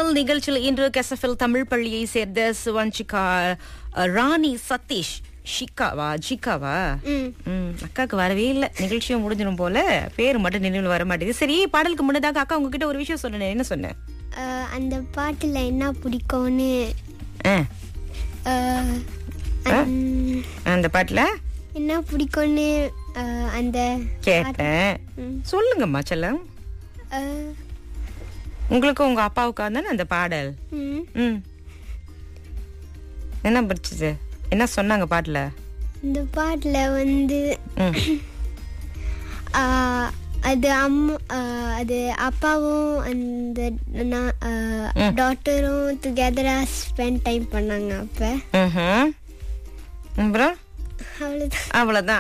கெசஃபில் நிகழ்ச்சியில் இன்று கெசஃபில் தமிழ் பள்ளியை சேர்ந்த சுவன்சிகா அஹ், ராணி சதீஷ் ஷிகாவா ஜிகாவா ம் ம், அக்காக்கு வரவே இல்லை நிகழ்ச்சியும் முடிஞ்சிடும் போல பேர் மட்டும் நினைவில் வர மாட்டேங்குது சரி பாடலுக்கு முன்னதாக அக்கா உங்ககிட்ட ஒரு விஷயம் சொன்னேன் என்ன சொன்னேன் அஹ், அந்த பாட்டுல என்ன பிடிக்கும்னு ஆ, அஹ், அந்- அந்த பாட்டுல என்ன பிடிக்கும்னு அஹ், அந்த கேட்டேன் ம். சொல்லுங்கம்மா செல்லம் அஹ், உங்களுக்கு உங்க அப்பாவுக்கா தானே அந்த பாடல் ம், ம் என்ன படிச்சது என்ன சொன்னாங்க பாட்டுல இந்த பாட்டுல வந்து ம் அஹ், அது அம்மா அஹ், அது அப்பாவும் அந்த டாட்டரும் டுகெதரா ஸ்பெண்ட் டைம் பண்ணாங்க அப்ப ம்ஹும். அப்புறம் அவ்வளவுதான் அவ்வளவுதான்